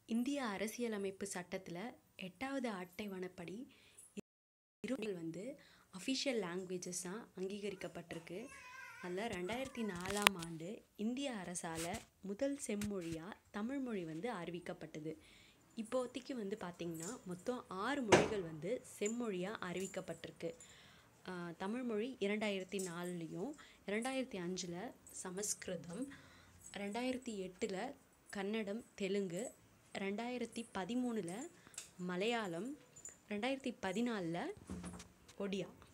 இந்திய அரசியலமைப்பு சட்டத்தில் எட்டாவது அட்டவணைப்படி இருமொழிகள் வந்து அஃபிஷியல் லாங்குவேஜஸாக அங்கீகரிக்கப்பட்டிருக்கு அதில் ரெண்டாயிரத்தி நாலாம் ஆண்டு இந்திய அரசால் முதல் செம்மொழியாக தமிழ் மொழி வந்து அறிவிக்கப்பட்டது இப்போதைக்கு வந்து பார்த்திங்கன்னா மொத்தம் ஆறு மொழிகள் வந்து செம்மொழியாக அறிவிக்கப்பட்டிருக்கு ஆஹ் தமிழ் மொழி இரண்டாயிரத்தி நாலுலேயும் இரண்டாயிரத்தி அஞ்சில் சமஸ்கிருதம் ரெண்டாயிரத்தி எட்டில் கன்னடம் தெலுங்கு ரெண்டாயிரத்தி பதிமூணில் மலையாளம் ரெண்டாயிரத்தி பதினாலில் ஒடியா